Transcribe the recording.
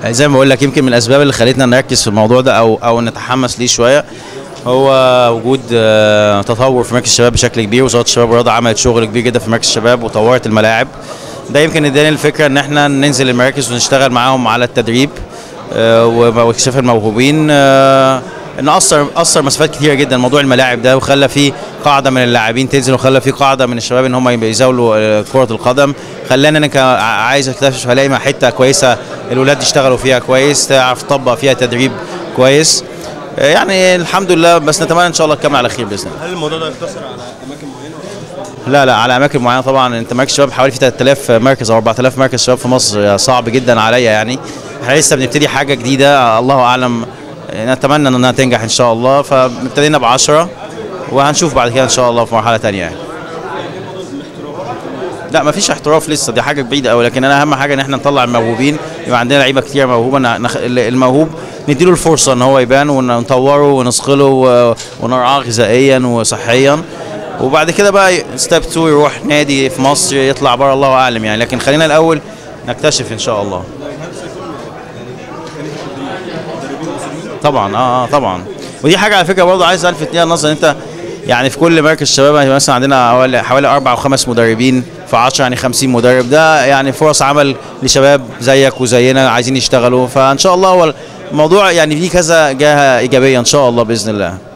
زي ما بقول لك يمكن من الاسباب اللي خلتنا نركز في الموضوع ده او او نتحمس ليه شويه هو وجود آه، تطور في مركز الشباب بشكل كبير وزاره الشباب والرياضه عملت شغل كبير جدا في مركز الشباب وطورت الملاعب ده يمكن اداني الفكره ان احنا ننزل المراكز ونشتغل معاهم على التدريب آه، واكتشاف الموهوبين آه، ان اثر اثر مسافات كتيره جدا موضوع الملاعب ده وخلى في قاعده من اللاعبين تنزل وخلى في قاعده من الشباب ان هم يزاولوا آه، كره القدم خلاني انا كا- عايز اكتشف الاقي مع حته كويسه الولاد يشتغلوا فيها كويس تعرف تطبق فيها تدريب كويس آه، يعني الحمد لله بس نتمنى ان شاء الله تكمل على خير باذن الله هل الموضوع ده يقتصر على اماكن معينه لا لا على اماكن معينه طبعا انت مركز شباب حوالي في 3000 مركز او 4000 مركز شباب في مصر صعب جدا عليا يعني احنا لسه بنبتدي حاجه جديده الله اعلم نتمنى انها تنجح ان شاء الله فابتدينا ب 10 وهنشوف بعد كده ان شاء الله في مرحله ثانيه يعني لا ما فيش احتراف لسه دي حاجه بعيده قوي لكن انا اهم حاجه ان احنا نطلع الموهوبين يبقى عندنا لعيبه كتير موهوبه نخ... الموهوب نديله الفرصه ان هو يبان ونطوره ونثقله و- ونرعاه غذائيا وصحيا وبعد كده بقى ستيب 2 يروح نادي في مصر يطلع بره الله اعلم يعني لكن خلينا الاول نكتشف ان شاء الله طبعا اه اه طبعا ودي حاجه على فكره برضه عايز الفت ليها النظر انت يعني في كل مركز شباب يعني مثلا عندنا حوالي حوالي اربع او خمس مدربين في 10 يعني 50 مدرب ده يعني فرص عمل لشباب زيك وزينا عايزين يشتغلوا فان شاء الله هو الموضوع يعني فيه كذا جهه ايجابيه ان شاء الله باذن الله